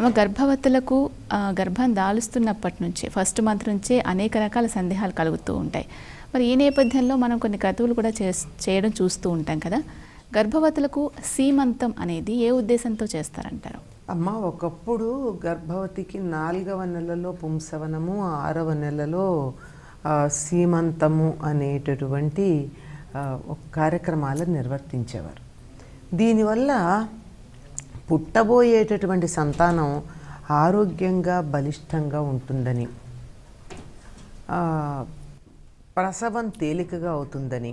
అమ్మ గర్భవతులకు ఆ, గర్భం దాలుస్తున్నప్పటి నుంచే ఫస్ట్ మంత్ నుంచే అనేక రకాల సందేహాలు కలుగుతూ ఉంటాయి మరి ఈ నేపథ్యంలో మనం కొన్ని క్రతువులు కూడా చేస్- చేయడం చూస్తూ ఉంటాం కదా గర్భవతులకు సీమంతం అనేది ఏ ఉద్దేశంతో చేస్తారంటారు అమ్మ ఒకప్పుడు గర్భవతికి నాలుగవ నెలలో పుంసవనము ఆరవ నెలలో ఆ, సీమంతము అనేటటువంటి ఆ, ఒక కార్యక్రమాలను నిర్వర్తించేవారు దీనివల్ల పుట్టబోయేటటువంటి సంతానం ఆరోగ్యంగా బలిష్టంగా ఉంటుందని ఆ, ప్రసవం తేలికగా అవుతుందని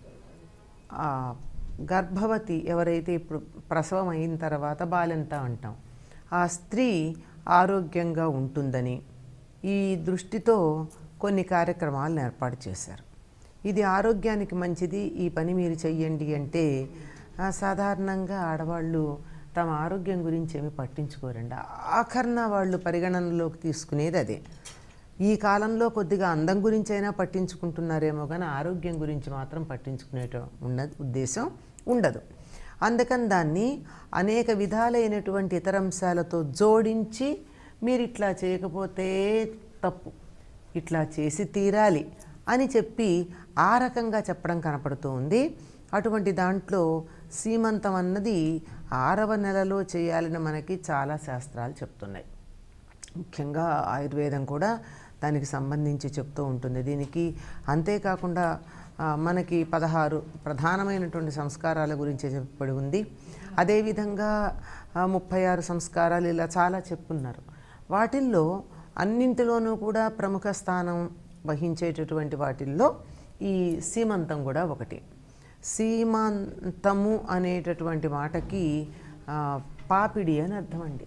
ఆ, గర్భవతి ఎవరైతే ఇప్పుడు ప్రసవం అయిన తర్వాత బాలింత అంటాం ఆ స్త్రీ ఆరోగ్యంగా ఉంటుందని ఈ దృష్టితో కొన్ని కార్యక్రమాలను ఏర్పాటు చేశారు ఇది ఆరోగ్యానికి మంచిది ఈ పని మీరు చెయ్యండి అంటే ఆ, సాధారణంగా ఆడవాళ్ళు తమ ఆరోగ్యం గురించి ఏమి పట్టించుకోరండి ఆఖరణ వాళ్ళు పరిగణనలోకి తీసుకునేది అదే ఈ కాలంలో కొద్దిగా అందం గురించి అయినా పట్టించుకుంటున్నారేమో కానీ ఆరోగ్యం గురించి మాత్రం పట్టించుకునేట ఉన్నది ఉద్దేశం ఉండదు అందుకని దాన్ని అనేక విధాలైనటువంటి ఇతర అంశాలతో జోడించి మీరు ఇట్లా చేయకపోతే తప్పు ఇట్లా చేసి తీరాలి అని చెప్పి ఆ రకంగా చెప్పడం కనపడుతూ ఉంది అటువంటి దాంట్లో సీమంతం అన్నది ఆరవ నెలలో చేయాలని మనకి చాలా శాస్త్రాలు చెప్తున్నాయి ముఖ్యంగా ఆయుర్వేదం కూడా దానికి సంబంధించి చెప్తూ ఉంటుంది దీనికి అంతేకాకుండా ఆ, మనకి పదహారు ప్రధానమైనటువంటి సంస్కారాల గురించి చెప్పబడి ఉంది అదేవిధంగా ఆ, ముప్పై ఆరు సంస్కారాలు ఇలా చాలా చెప్పున్నారు వాటిల్లో అన్నింటిలోనూ కూడా ప్రముఖ స్థానం వహించేటటువంటి వాటిల్లో ఈ సీమంతం కూడా ఒకటి సీమంతము అనేటటువంటి మాటకి ఆ, పాపిడి అని అర్థం అండి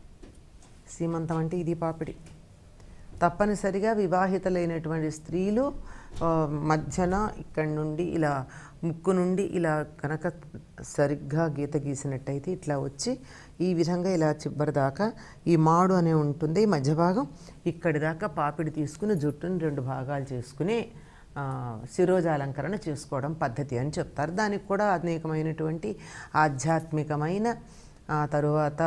సీమంతం అంటే ఇది పాపిడి తప్పనిసరిగా వివాహితలైనటువంటి స్త్రీలు ఆ, మధ్యన ఇక్కడి నుండి ఇలా ముక్కు నుండి ఇలా కనుక సరిగ్గా గీత గీసినట్టయితే ఇట్లా వచ్చి ఈ విధంగా ఇలా చివరి దాకా ఈ మాడు అనే ఉంటుంది ఈ మధ్య భాగం ఇక్కడి దాకా పాపిడి తీసుకుని జుట్టుని రెండు భాగాలు చేసుకుని ఆ, శిరోజాలంకరణ చేసుకోవడం పద్ధతి అని చెప్తారు దానికి కూడా అనేకమైనటువంటి ఆధ్యాత్మికమైన ఆ తరువాత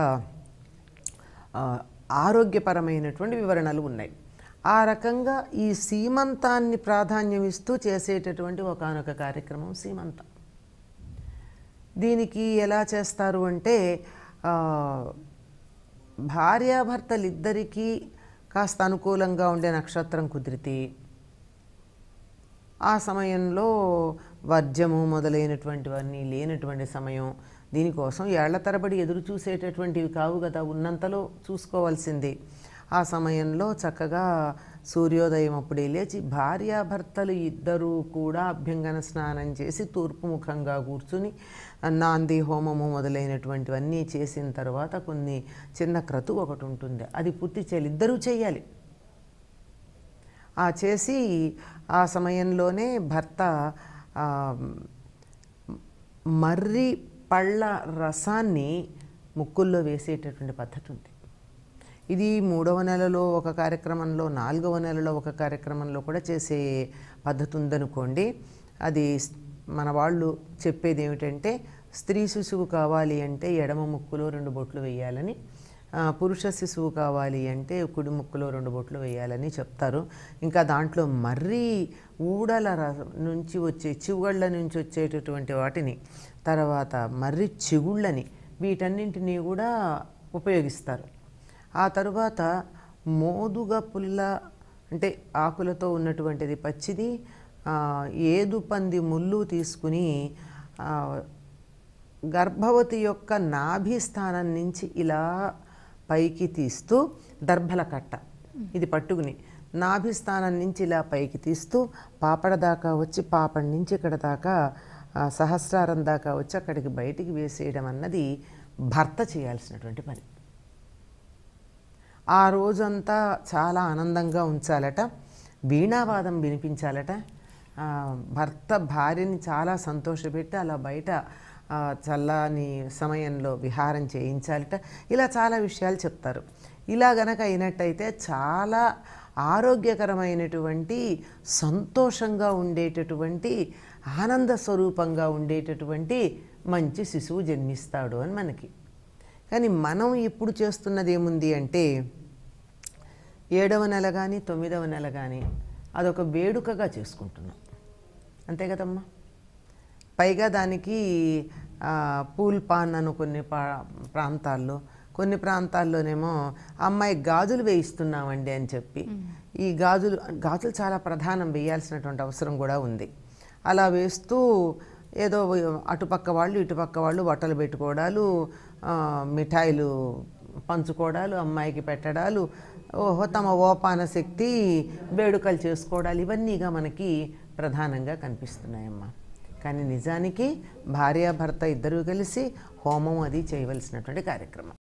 ఆ, ఆరోగ్యపరమైనటువంటి వివరణలు ఉన్నాయి ఆ రకంగా ఈ సీమంతాన్ని ప్రాధాన్యం ఇస్తూ చేసేటటువంటి ఒకానొక కార్యక్రమం సీమంతం దీనికి ఎలా చేస్తారు అంటే ఆ, భార్యాభర్తలిద్దరికీ కాస్త అనుకూలంగా ఉండే నక్షత్రం కుదిరితే ఆ సమయంలో వర్జము మొదలైనటువంటివన్నీ లేనటువంటి సమయం దీనికోసం ఏళ్ల తరబడి ఎదురు చూసేటటువంటివి కావు కదా ఉన్నంతలో చూసుకోవాల్సిందే ఆ సమయంలో చక్కగా సూర్యోదయం అప్పుడే లేచి భార్యాభర్తలు ఇద్దరూ కూడా అభ్యంగన స్నానం చేసి తూర్పు ముఖంగా కూర్చుని నాంది హోమము మొదలైనటువంటివన్నీ చేసిన తర్వాత కొన్ని చిన్న క్రతు ఒకటి ఉంటుంది అది పూర్తి చేయాలి ఇద్దరూ చేయాలి ఆ చేసి ఆ సమయంలోనే భర్త ఆ, మర్రి పళ్ళ రసాన్ని ముక్కుల్లో వేసేటటువంటి పద్ధతి ఉంది ఇది మూడవ నెలలో ఒక కార్యక్రమంలో నాలుగవ నెలలో ఒక కార్యక్రమంలో కూడా చేసే పద్ధతి ఉందనుకోండి అది స్- మన వాళ్ళు చెప్పేది ఏమిటంటే స్త్రీ శిశువు కావాలి అంటే ఎడమ ముక్కులో రెండు బొట్లు వేయాలని ఆ, పురుష శిశువు కావాలి అంటే కుడి ముక్కులో రెండు బొట్లు వేయాలని చెప్తారు ఇంకా దాంట్లో మర్రి ఊడల ర- నుంచి వచ్చే చివుగళ్ళ నుంచి వచ్చేటటువంటి వాటిని తర్వాత మర్రి చిగుళ్ళని వీటన్నింటినీ కూడా ఉపయోగిస్తారు ఆ తరువాత మోదుగ పుల్ల అంటే ఆకులతో ఉన్నటువంటిది పచ్చిది ఆ, ఏదు పంది ముళ్ళు తీసుకుని ఆ, గర్భవతి యొక్క నాభి స్థానం నుంచి ఇలా పైకి తీస్తూ దర్భల కట్ట ఇది పట్టుకుని నాభి స్థానం నుంచి ఇలా పైకి తీస్తూ పాపడ దాకా వచ్చి పాపడి నుంచి ఇక్కడ దాకా ఆ, సహస్రారం దాకా వచ్చి అక్కడికి బయటికి వేసేయడం అన్నది భర్త చేయాల్సినటువంటి పని ఆ రోజంతా చాలా ఆనందంగా ఉంచాలట వీణావాదం వినిపించాలట ఆ, భర్త భార్యని చాలా సంతోషపెట్టి అలా బయట ఆ, చల్లని సమయంలో విహారం చేయించాలట ఇలా చాలా విషయాలు చెప్తారు ఇలా గనక అయినట్టయితే చాలా ఆరోగ్యకరమైనటువంటి సంతోషంగా ఉండేటటువంటి ఆనంద స్వరూపంగా ఉండేటటువంటి మంచి శిశువు జన్మిస్తాడు అని మనకి కానీ మనం ఇప్పుడు చేస్తున్నది ఏముంది అంటే ఏడవ నెల కానీ తొమ్మిదవ నెల కానీ అదొక వేడుకగా చేసుకుంటున్నాం అంతే కదమ్మా పైగా దానికి ఆ, పూల్ పాన్ అను కొన్ని పా- ప్రాంతాల్లో కొన్ని ప్రాంతాల్లోనేమో అమ్మాయి గాజులు వేయిస్తున్నామండి అని చెప్పి ఈ గాజులు గాజులు చాలా ప్రధానం వేయాల్సినటువంటి అవసరం కూడా ఉంది అలా వేస్తూ ఏదో అటుపక్క వాళ్ళు ఇటుపక్క వాళ్ళు బట్టలు పెట్టుకోవడాలు ఆ, మిఠాయిలు పంచుకోవడాలు అమ్మాయికి పెట్టడాలు ఓహో తమ ఓపాన శక్తి వేడుకలు చేసుకోవడాలు ఇవన్నీగా మనకి ప్రధానంగా కనిపిస్తున్నాయమ్మా కానీ నిజానికి భార్యాభర్త ఇద్దరూ కలిసి హోమం అది చేయవలసినటువంటి కార్యక్రమం